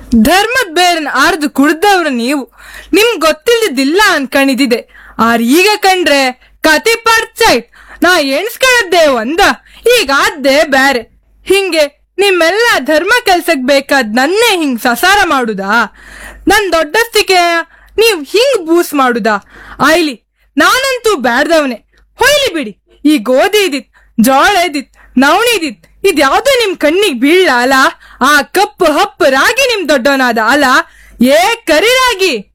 ಧರ್ಮದ್ ಬೇರನ್ ಆರ್ದು ಕುಡ್ದವ್ರು ನೀವು ನಿಮ್ ಗೊತ್ತಿಲ್ದಿದ್ದಿಲ್ಲ ಅನ್ಕಣಿದಿದೆ ಆರ್ ಈಗ ಕಂಡ್ರೆ ಕತಿ ಪರ್ಚೈಟ್ ನಾ ಎಣ್ಸ್ಕೊಳ್ಳದ್ದೆ ಒಂದ ಈಗ ಆದ್ದೆ ಬ್ಯಾರೆ ಹಿಂಗೆ ನಿಮ್ಮೆಲ್ಲ ಧರ್ಮ ಕೆಲ್ಸಕ್ ಬೇಕಾದ್ ನನ್ನೇ ಹಿಂಗ್ ಸಸಾರ ಮಾಡುದಾ ನನ್ ದೊಡ್ಡಸ್ತಿಕೆ ನೀವ್ ಹಿಂಗ್ ಬೂಸ್ ಮಾಡುದಾ ಆಯ್ಲಿ ನಾನಂತೂ ಬ್ಯಾಡ್ದವನೆ ಹೊಯ್ಲಿ ಬಿಡಿ ಈ ಗೋಧಿ ಇದಿತ್ ಜೋಳ ಇದಿತ್ ನವಣಿ ಇದಿತ್ ಇದ್ಯಾವ್ದು ನಿಮ್ ಕಣ್ಣಿಗ್ ಬೀಳ್ಲ ಅಲ್ಲ ಆ ಕಪ್ಪು ಹಪ್ಪು ರಾಗಿ ನಿಮ್ ದೊಡ್ಡವನಾದ ಅಲ್ಲ ಏ ಕರಿ ರಾಗಿ